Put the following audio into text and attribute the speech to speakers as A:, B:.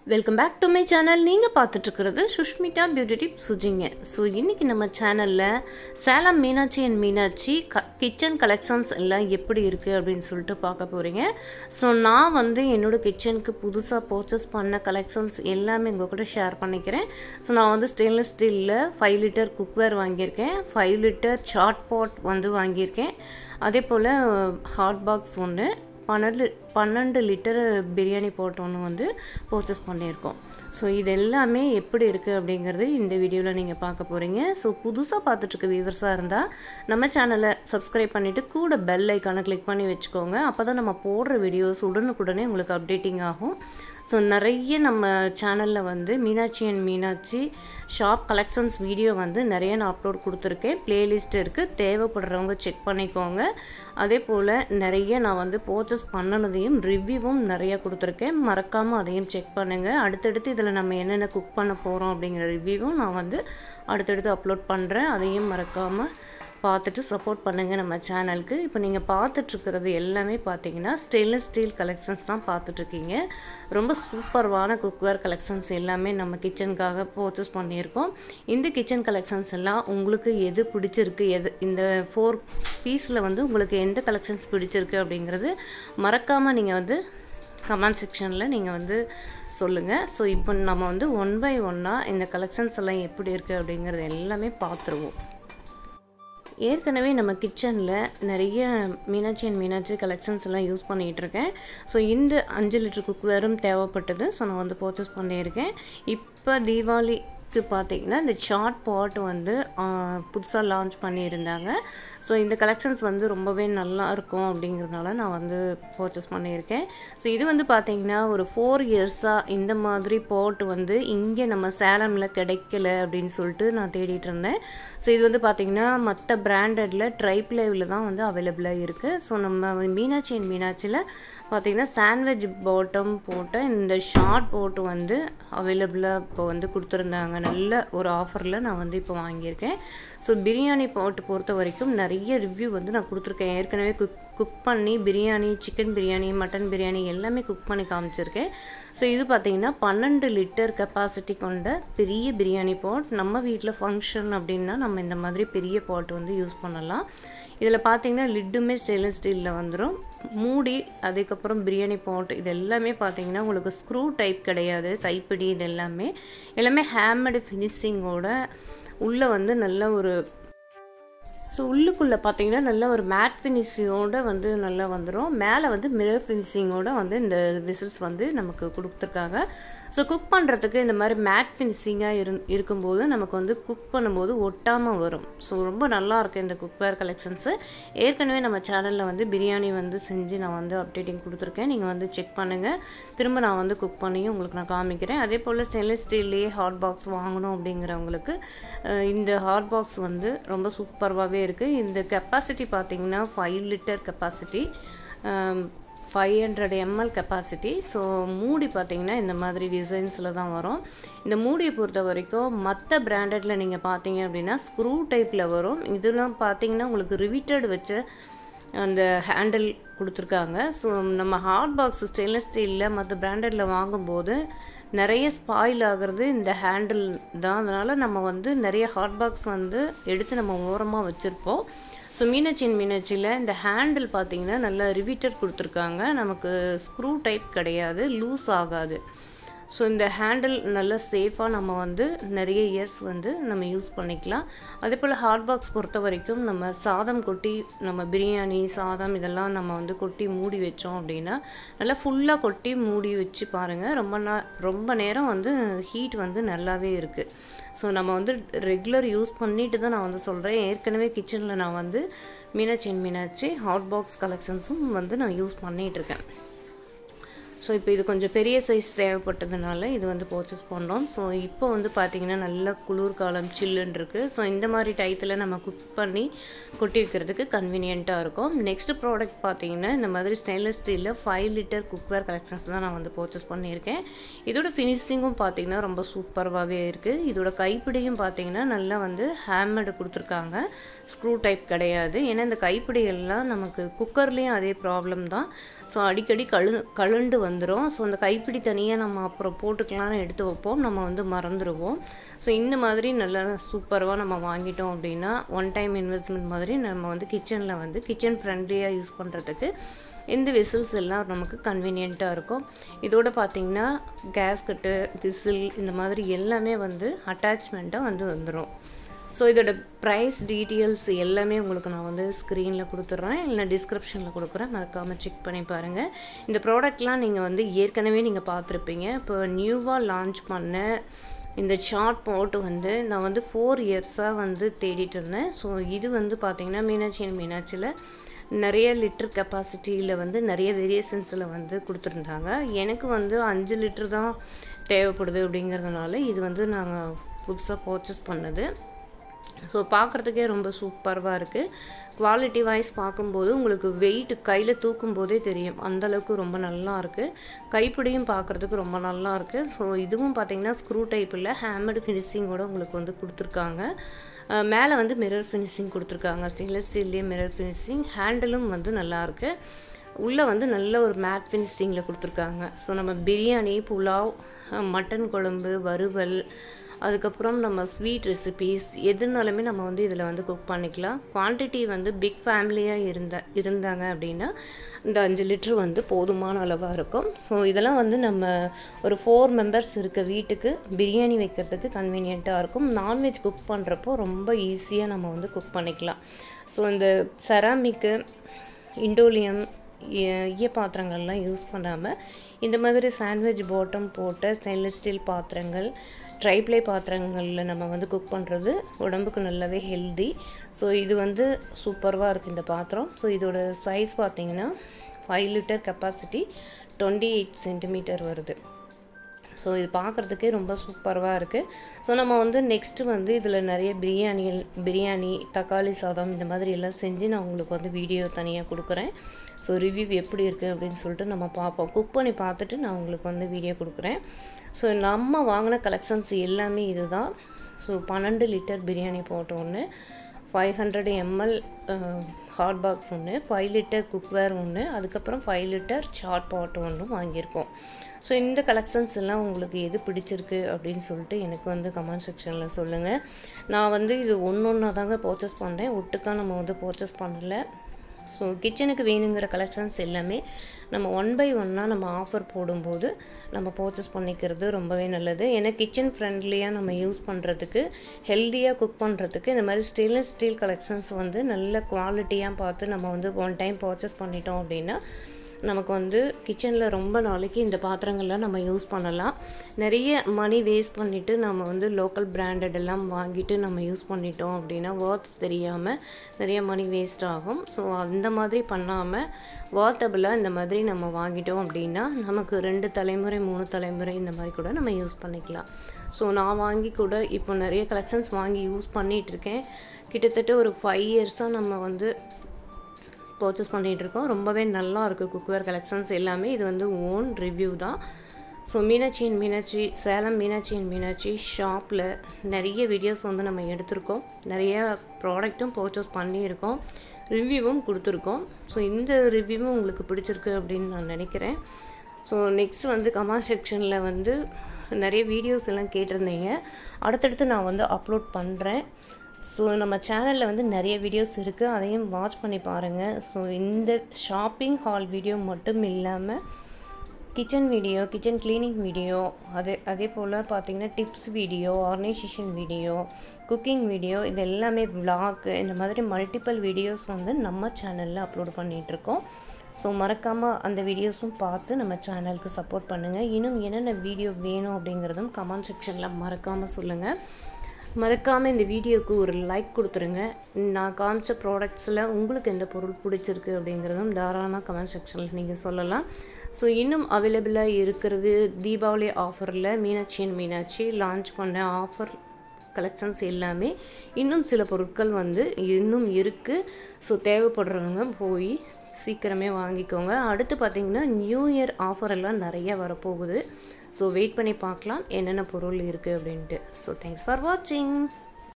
A: welcome back to my channel நீங்கள் பார்த்துட்ருக்கிறது Sushmita beauty tip சுஜிங்க ஸோ இன்றைக்கி நம்ம சேனலில் சேலம் மீனாட்சி அண்ட் மீனாட்சி க கிச்சன் கலெக்ஷன்ஸ் எல்லாம் எப்படி இருக்குது அப்படின்னு சொல்லிட்டு பார்க்க போகிறீங்க ஸோ நான் வந்து என்னோட கிச்சனுக்கு புதுசாக பர்ச்சேஸ் பண்ண கலெக்ஷன்ஸ் எல்லாமே உங்கள் கூட ஷேர் பண்ணிக்கிறேன் ஸோ நான் வந்து ஸ்டெயின்லெஸ் ஸ்டீலில் ஃபைவ் லிட்டர் குக்வேர் வாங்கியிருக்கேன் ஃபைவ் லிட்டர் சாட் பாட் வந்து வாங்கியிருக்கேன் அதே போல் ஹாட் பாக்ஸ் ஒன்று பன்னெண்டு பன்னெண்டு லிட்டர் பிரியாணி போட்டு ஒன்று வந்து பர்ச்சேஸ் பண்ணியிருக்கோம் ஸோ இது எல்லாமே எப்படி இருக்குது அப்படிங்கிறது இந்த வீடியோவில் நீங்கள் பார்க்க போகிறீங்க ஸோ புதுசாக பார்த்துட்ருக்க வியூவர்ஸாக இருந்தால் நம்ம சேனலை சப்ஸ்கிரைப் பண்ணிவிட்டு கூட பெல் ஐக்கானை கிளிக் பண்ணி வச்சுக்கோங்க அப்போ தான் நம்ம போடுற வீடியோஸ் உடனுக்குடனே உங்களுக்கு அப்டேட்டிங் ஆகும் ஸோ நிறைய நம்ம சேனலில் வந்து Meenakshi and Meenakshi shop collections video வந்து நிறைய நான் அப்லோட் கொடுத்துருக்கேன் பிளேலிஸ்ட் இருக்குது தேவைப்படுறவங்க செக் பண்ணிக்கோங்க அதே போல் நிறைய நான் வந்து பர்ச்சேஸ் பண்ணினதையும் ரிவ்யூவும் நிறைய கொடுத்துருக்கேன் மறக்காமல் அதையும் செக் பண்ணுங்கள் அடுத்தடுத்து இதில் நம்ம என்னென்ன குக் பண்ண போகிறோம் அப்படிங்கிற ரிவ்யூவும் நான் வந்து அடுத்தடுத்து அப்லோட் பண்ணுறேன் அதையும் மறக்காமல் பார்த்துட்டு சப்போர்ட் பண்ணுங்கள் நம்ம சேனலுக்கு இப்போ நீங்கள் பார்த்துட்ருக்கிறது எல்லாமே பார்த்தீங்கன்னா ஸ்டெயின்லெஸ் ஸ்டீல் கலெக்ஷன்ஸ் தான் பார்த்துட்ருக்கீங்க ரொம்ப சூப்பர்வான குக்வேர் கலெக்ஷன்ஸ் எல்லாமே நம்ம கிச்சனுக்காக பர்ச்சேஸ் பண்ணியிருக்கோம் இந்த கிச்சன் கலெக்ஷன்ஸ் எல்லாம் உங்களுக்கு எது பிடிச்சிருக்கு எது இந்த ஃபோர் பீஸில் வந்து உங்களுக்கு எந்த கலெக்ஷன்ஸ் பிடிச்சிருக்கு அப்படிங்கிறது மறக்காமல் நீங்கள் வந்து கமெண்ட் செக்ஷனில் நீங்கள் வந்து சொல்லுங்கள் ஸோ இப்போ நம்ம வந்து ஒன் பை ஒன்னாக இந்த கலெக்ஷன்ஸ் எல்லாம் எப்படி இருக்குது அப்படிங்கிறது எல்லாமே பார்த்துருவோம் ஏற்கனவே நம்ம கிச்சனில் நிறைய மீனாட்சி அண்ட் மீனாட்சி கலெக்ஷன்ஸ் எல்லாம் யூஸ் பண்ணிகிட்டு இருக்கேன் ஸோ இந்த அஞ்சு லிட்டர் குக்வேரும் தேவைப்பட்டது ஸோ நான் வந்து பர்ச்சேஸ் பண்ணியிருக்கேன் இப்போ தீபாவளிக்கு பார்த்தீங்கன்னா இந்த சாட் பாட் வந்து புதுசாக லான்ச் பண்ணியிருந்தாங்க ஸோ இந்த கலெக்ஷன்ஸ் வந்து ரொம்பவே நல்லா இருக்கும் அப்படிங்கிறதுனால நான் வந்து பர்ச்சேஸ் பண்ணியிருக்கேன் ஸோ இது வந்து பார்த்தீங்கன்னா ஒரு ஃபோர் இயர்ஸாக இந்த மாதிரி பாட் வந்து இங்கே நம்ம சேலமில் கிடைக்கல அப்படின்னு சொல்லிட்டு நான் தேடிட்டு இருந்தேன் ஸோ இது வந்து பார்த்தீங்கன்னா மற்ற பிராண்டடில் ட்ரைப் லைவில் தான் வந்து அவைலபிளாக இருக்குது ஸோ நம்ம மீனாட்சி அண்ட் மீனாட்சியில் பார்த்தீங்கன்னா சாண்ட்விச் பாட்டம் போட்ட இந்த ஷார்ட் போட்டு வந்து அவைலபிளாக இப்போ வந்து கொடுத்துருந்தாங்க நல்ல ஒரு ஆஃபரில் நான் வந்து இப்போ வாங்கியிருக்கேன் ஸோ பிரியாணி பாட்டு பொறுத்த வரைக்கும் நிறைய ரிவ்யூ வந்து நான் கொடுத்துருக்கேன் ஏற்கனவே குக் குக் பண்ணி பிரியாணி சிக்கன் பிரியாணி மட்டன் பிரியாணி எல்லாமே குக் பண்ணி காமிச்சிருக்கேன் ஸோ இது பார்த்தீங்கன்னா பன்னெண்டு லிட்டர் கெப்பாசிட்டி கொண்ட பெரிய பிரியாணி பாட் நம்ம வீட்டில் ஃபங்க்ஷன் அப்படின்னா நம்ம இந்த மாதிரி பெரிய பாட் வந்து யூஸ் பண்ணலாம் இதில் பார்த்தீங்கன்னா லிட்டுமே ஸ்டெயின்லெஸ் ஸ்டீலில் வந்துடும் மூடி அதுக்கப்புறம் பிரியாணி பாட் இது எல்லாமே பார்த்தீங்கன்னா உங்களுக்கு ஸ்க்ரூ டைப் கிடையாது கைப்பிடி இது எல்லாமே எல்லாமே ஹேமடு ஃபினிஷிங்கோட உள்ளே வந்து நல்ல ஒரு ஸோ உள்ளுக்குள்ளே பார்த்தீங்கன்னா நல்ல ஒரு மேட் ஃபினிஷிங்கோட வந்து நல்லா வந்துடும் மேலே வந்து மிரர் ஃபினிஷிங்கோட வந்து இந்த விசில்ஸ் வந்து நமக்கு கொடுத்துருக்காங்க ஸோ குக் பண்ணுறதுக்கு இந்த மாதிரி மேட் ஃபினிஷிங்காக இரு இருக்கும்போது நமக்கு வந்து குக் பண்ணும்போது ஒட்டாமல் வரும் ஸோ ரொம்ப நல்லா இருக்குது இந்த குக்வேர் கலெக்ஷன்ஸு ஏற்கனவே நம்ம சேனலில் வந்து பிரியாணி வந்து செஞ்சு நான் வந்து அப்டேட்டிங் கொடுத்துருக்கேன் நீங்கள் வந்து செக் பண்ணுங்கள் திரும்ப நான் வந்து குக் பண்ணியும் உங்களுக்கு நான் காமிக்கிறேன் அதே போல் ஸ்டெயின்லெஸ் ஸ்டீல்லையே ஹாட் பாக்ஸ் வாங்கணும் அப்படிங்கிறவங்களுக்கு இந்த ஹாட் பாக்ஸ் வந்து ரொம்ப சூப்பர்வாகவே இருக்குது இந்த கெப்பாசிட்டி பார்த்தீங்கன்னா five litre capacity five hundred ML capacity so மூடி பார்த்தீங்கன்னா இந்த மாதிரி டிசைன்ஸில் தான் வரும் இந்த மூடியை பொறுத்த வரைக்கும் மற்ற பிராண்டடில் நீங்கள் பார்த்தீங்க அப்படின்னா ஸ்க்ரூ டைப்பில் வரும் இதெல்லாம் பார்த்தீங்கன்னா உங்களுக்கு ரிவிட்டட் வச்ச அந்த ஹேண்டில் கொடுத்துருக்காங்க ஸோ நம்ம ஹாட் பாக்ஸ் ஸ்டெயின்லெஸ் ஸ்டீலில் மற்ற பிராண்டடில் வாங்கும்போது நிறைய ஸ்பாயில் ஆகிறது இந்த ஹேண்டில் தான் அதனால் நம்ம வந்து நிறைய ஹாட் பாக்ஸ் வந்து எடுத்து நம்ம ஓரமாக வச்சுருப்போம் ஸோ மீனாட்சி மீனாட்சியில் இந்த ஹேண்டில் பார்த்தீங்கன்னா நல்லா ரிவிட்டட் கொடுத்துருக்காங்க நமக்கு ஸ்க்ரூ டைப் கிடையாது லூஸ் ஆகாது ஸோ இந்த ஹேண்டில் நல்லா சேஃபாக நம்ம வந்து நிறைய இயர்ஸ் வந்து நம்ம யூஸ் பண்ணிக்கலாம் அதே போல் ஹாட் பாக்ஸ் பொறுத்த வரைக்கும் நம்ம சாதம் கொட்டி நம்ம பிரியாணி சாதம் இதெல்லாம் நம்ம வந்து கொட்டி மூடி வச்சோம் அப்படின்னா நல்லா ஃபுல்லாக கொட்டி மூடி வச்சு பாருங்கள் ரொம்ப நா ரொம்ப நேரம் வந்து ஹீட் வந்து நல்லாவே இருக்குது ஸோ நம்ம வந்து ரெகுலர் யூஸ் பண்ணிட்டு தான் நான் வந்து சொல்கிறேன் ஏற்கனவே கிச்சனில் நான் வந்து மீனாட்சி மீனாட்சி ஹாட் பாக்ஸ் கலெக்ஷன்ஸும் வந்து நான் யூஸ் பண்ணிகிட்ருக்கேன் ஸோ இப்போ இது கொஞ்சம் பெரிய சைஸ் தேவைப்பட்டதுனால இது வந்து பர்ச்சேஸ் பண்ணோம் ஸோ இப்போ வந்து பார்த்திங்கன்னா நல்ல குளிர்காலம் சில்லுன்னு இருக்குது ஸோ இந்த மாதிரி டயத்தில் நம்ம குக் பண்ணி கொட்டி வைக்கிறதுக்கு கன்வீனியண்ட்டாக இருக்கும் நெக்ஸ்ட் ப்ராடக்ட் பார்த்தீங்கன்னா இந்த மாதிரி ஸ்டெயின்லெஸ் ஸ்டீலில் ஃபைவ் லிட்டர் குக்வேர் கலெக்ஷன்ஸ் தான் நான் வந்து பர்ச்சேஸ் பண்ணியிருக்கேன் இதோட ஃபினிஷிங்கும் பார்த்தீங்கன்னா ரொம்ப சூப்பராகவே இருக்குது இதோட கைப்பிடியும் பார்த்தீங்கன்னா நல்லா வந்து ஹேமடு கொடுத்துருக்காங்க ஸ்க்ரூ டைப் கிடையாது ஏன்னா இந்த கைப்பிடிகள்லாம் நமக்கு குக்கர்லேயும் அதே ப்ராப்ளம் தான் ஸோ அடிக்கடி கழு கழுண்டு வந்துடும் ஸோ அந்த கைப்பிடி தனியாக நம்ம அப்புறம் போட்டுக்கலாம்னு எடுத்து வைப்போம் நம்ம வந்து மறந்துடுவோம் ஸோ இந்த மாதிரி நல்லா சூப்பராக நம்ம வாங்கிட்டோம் அப்படின்னா ஒன் டைம் இன்வெஸ்ட்மெண்ட் மாதிரி நம்ம வந்து கிச்சனில் வந்து கிச்சன் ஃப்ரெண்ட்லியாக யூஸ் பண்ணுறதுக்கு இந்த விசில்ஸ் எல்லாம் நமக்கு கன்வீனியண்ட்டாக இருக்கும் இதோட பார்த்திங்கன்னா கேஸ்கட்டு விசில் இந்த மாதிரி எல்லாமே வந்து அட்டாச்மெண்ட்டாக வந்து வந்துடும் ஸோ இதோட ப்ரைஸ் டீட்டெயில்ஸ் எல்லாமே உங்களுக்கு நான் வந்து ஸ்க்ரீனில் கொடுத்துட்றேன் இல்லை டிஸ்கிரிப்ஷனில் கொடுக்குறேன் மறக்காமல் செக் பண்ணி பாருங்கள் இந்த ப்ராடக்ட்லாம் நீங்கள் வந்து ஏற்கனவே நீங்கள் பார்த்துருப்பீங்க இப்போ நியூவாக லான்ச் பண்ண இந்த சார்ட் போட்டு வந்து நான் வந்து ஃபோர் இயர்ஸாக வந்து தேடிட்டு இருந்தேன் ஸோ இது வந்து பார்த்திங்கன்னா மீனாட்சி அண்ட் மீனாட்சியில் நிறைய லிட்டர் கெப்பாசிட்டியில் வந்து நிறைய வேரியேஷன்ஸில் வந்து கொடுத்துருந்தாங்க எனக்கு வந்து அஞ்சு லிட்டர் தான் தேவைப்படுது அப்படிங்கிறதுனால இது வந்து நாங்கள் புதுசாக பர்ச்சேஸ் பண்ணது ஸோ பார்க்குறதுக்கே ரொம்ப சூப்பராக இருக்குது குவாலிட்டி வைஸ் பார்க்கும்போது உங்களுக்கு வெயிட் கையில் தூக்கும் போதே தெரியும் அந்தளவுக்கு ரொம்ப நல்லா இருக்குது கைப்பிடியும் பார்க்குறதுக்கு ரொம்ப நல்லா இருக்குது ஸோ இதுவும் பார்த்தீங்கன்னா ஸ்க்ரூ டைப் இல்லை ஹேமர்டு ஃபினிஷிங்கோட உங்களுக்கு வந்து கொடுத்துருக்காங்க மேலே வந்து மிரர் ஃபினிஷிங் கொடுத்துருக்காங்க ஸ்டெயின்லெஸ் ஸ்டீல்லேயே மிரர் ஃபினிஷிங் ஹேண்டிலும் வந்து நல்லாயிருக்கு உள்ளே வந்து நல்ல ஒரு மேட் ஃபினிஷிங்கில் கொடுத்துருக்காங்க ஸோ நம்ம பிரியாணி புலாவ் மட்டன் குழம்பு வறுவல் அதுக்கப்புறம் நம்ம ஸ்வீட் ரெசிபீஸ் எதுனாலுமே நம்ம வந்து இதில் வந்து குக் பண்ணிக்கலாம் குவான்டிட்டி வந்து பிக் ஃபேமிலியாக இருந்த இருந்தாங்க அப்படின்னா இந்த அஞ்சு லிட்ரு வந்து போதுமான அளவாக இருக்கும் ஸோ இதெல்லாம் வந்து நம்ம ஒரு ஃபோர் மெம்பர்ஸ் இருக்க வீட்டுக்கு பிரியாணி வைக்கிறதுக்கு கன்வீனியண்ட்டாக இருக்கும் நான்வெஜ் குக் பண்ணுறப்போ ரொம்ப ஈஸியாக நம்ம வந்து குக் பண்ணிக்கலாம் ஸோ இந்த செராமிக்கு இண்டோலியம் ஈய பாத்திரங்கள்லாம் யூஸ் பண்ணாமல் இந்த மாதிரி சாண்ட்விச் பாட்டம் போட்ட ஸ்டெயின்லெஸ் ஸ்டீல் பாத்திரங்கள் ட்ரைப்ளே பாத்திரங்களில் நம்ம வந்து குக் பண்ணுறது உடம்புக்கு நல்லாவே ஹெல்தி ஸோ இது வந்து சூப்பராக இருக்குது இந்த பாத்திரம் ஸோ இதோட சைஸ் பார்த்திங்கன்னா five litre capacity twenty eight centimetre வருது ஸோ இது பார்க்குறதுக்கே ரொம்ப சூப்பராக இருக்குது ஸோ நம்ம வந்து நெக்ஸ்ட்டு வந்து இதில் நிறைய பிரியாணி பிரியாணி தக்காளி சாதம் இந்த மாதிரி எல்லாம் செஞ்சு நான் உங்களுக்கு வந்து வீடியோ தனியாக கொடுக்குறேன் ஸோ ரிவ்யூ எப்படி இருக்குது அப்படின்னு சொல்லிட்டு நம்ம பார்ப்போம் குக் பண்ணி பார்த்துட்டு நான் உங்களுக்கு வந்து வீடியோ கொடுக்குறேன் ஸோ நம்ம வாங்கின கலெக்ஷன்ஸ் எல்லாமே இதுதான் ஸோ பன்னெண்டு லிட்டர் பிரியாணி போட்ட ஒன்று five hundred ML hot box ஒன்று ஃபைவ் லிட்டர் குக்வேர் ஒன்று அதுக்கப்புறம் ஃபைவ் லிட்டர் சாட் பாட் ஒன்றும் வாங்கியிருக்கோம் ஸோ இந்த கலெக்ஷன்ஸ் எல்லாம் உங்களுக்கு எது பிடிச்சிருக்கு அப்படின்னு சொல்லிட்டு எனக்கு வந்து கமெண்ட் செக்ஷனில் சொல்லுங்கள் நான் வந்து இது ஒன்று ஒன்றா தாங்க பர்ச்சேஸ் பண்ணுறேன் ஒட்டுக்காக நம்ம வந்து பர்ச்சேஸ் பண்ணலை ஸோ கிச்சனுக்கு வேணுங்கிற கலெக்ஷன்ஸ் எல்லாமே நம்ம ஒன் பை ஒன்னாக நம்ம ஆஃபர் போடும்போது நம்ம பர்ச்சேஸ் பண்ணிக்கிறது ரொம்பவே நல்லது ஏன்னா கிச்சன் ஃப்ரெண்ட்லியாக நம்ம யூஸ் பண்ணுறதுக்கு ஹெல்த்தியாக குக் பண்ணுறதுக்கு இந்த மாதிரி ஸ்டெயின்லெஸ் ஸ்டீல் கலெக்ஷன்ஸ் வந்து நல்ல குவாலிட்டியாக பார்த்து நம்ம வந்து ஒன் டைம் பர்ச்சேஸ் பண்ணிட்டோம் அப்படின்னா நமக்கு வந்து கிச்சனில் ரொம்ப நாளைக்கு இந்த பாத்திரங்கள்லாம் நம்ம யூஸ் பண்ணலாம் நிறைய மணி வேஸ்ட் பண்ணிவிட்டு நம்ம வந்து லோக்கல் பிராண்டட் எல்லாம் வாங்கிட்டு நம்ம யூஸ் பண்ணிட்டோம் அப்படின்னா ஒர்த் தெரியாமல் நிறைய மணி வேஸ்ட் ஆகும் ஸோ அந்த மாதிரி பண்ணாமல் வார்த்தபிளாக இந்த மாதிரி நம்ம வாங்கிட்டோம் அப்படின்னா நமக்கு ரெண்டு தலைமுறை மூணு தலைமுறை இந்த மாதிரி கூட நம்ம யூஸ் பண்ணிக்கலாம் ஸோ நான் வாங்கி கூட இப்போ நிறைய கலெக்ஷன்ஸ் வாங்கி யூஸ் பண்ணிகிட்ருக்கேன் கிட்டத்தட்ட ஒரு ஃபைவ் இயர்ஸாக நம்ம வந்து பர்ச்சேஸ் பண்ணிகிட்ருக்கோம் ரொம்பவே நல்லா இருக்குது குக்வேர் கலெக்ஷன்ஸ் எல்லாமே இது வந்து ஓன் ரிவ்யூ தான் so Meenakshi and Meenakshi Salem Meenakshi and Meenakshi ஷாப்பில் நிறைய வீடியோஸ் வந்து நம்ம எடுத்திருக்கோம் நிறைய ப்ராடக்ட்டும் பர்ச்சேஸ் பண்ணியிருக்கோம் ரிவ்யூவும் கொடுத்துருக்கோம் ஸோ இந்த ரிவ்யூவும் உங்களுக்கு பிடிச்சிருக்கு அப்படின்னு நான் நினைக்கிறேன் ஸோ நெக்ஸ்ட் வந்து கமெண்ட் செக்ஷனில் வந்து நிறைய வீடியோஸ் எல்லாம் கேட்டிருந்தீங்க அடுத்தடுத்து நான் வந்து அப்லோட் பண்ணுறேன் ஸோ நம்ம சேனலில் வந்து நிறைய வீடியோஸ் இருக்குது அதையும் வாட்ச் பண்ணி பாருங்கள் ஸோ இந்த ஷாப்பிங் ஹால் வீடியோ மட்டும் இல்லாமல் kitchen video kitchen cleaning video அதே அதே போல் பார்த்தீங்கன்னா tips video organisation video cooking video இது எல்லாமே விளாக் இந்த மாதிரி மல்டிபிள் வீடியோஸ் வந்து நம்ம சேனலில் அப்லோட் பண்ணிகிட்ருக்கோம் ஸோ மறக்காமல் அந்த வீடியோஸும் பார்த்து நம்ம சேனலுக்கு சப்போர்ட் பண்ணுங்கள் இன்னும் என்னென்ன வீடியோ வேணும் அப்படிங்கிறதும் கமெண்ட் செக்ஷனில் மறக்காமல் சொல்லுங்கள் மறக்காமல் இந்த வீடியோவுக்கு ஒரு லைக் கொடுத்துருங்க நான் காமிச்ச ப்ராடக்ட்ஸில் உங்களுக்கு எந்த பொருள் பிடிச்சிருக்கு அப்படிங்கிறதும் தாராளமாக கமெண்ட் செக்ஷனில் நீங்கள் சொல்லலாம் ஸோ இன்னும் அவைலபிளாக இருக்கிறது தீபாவளி ஆஃபரில் மீனாட்சி அண்ட் மீனாட்சி லான்ச் பண்ண ஆஃபர் கலெக்ஷன்ஸ் எல்லாமே இன்னும் சில பொருட்கள் வந்து இன்னும் இருக்குது ஸோ தேவைப்படுறவங்க போய் சீக்கிரமே வாங்கிக்கோங்க அடுத்து பார்த்திங்கன்னா நியூ இயர் ஆஃபர் எல்லாம் நிறைய வரப்போகுது ஸோ வெயிட் பண்ணி பார்க்கலாம் என்னென்ன பொருள் இருக்குது அப்படின்ட்டு ஸோ தேங்க்ஸ் ஃபார் வாட்சிங்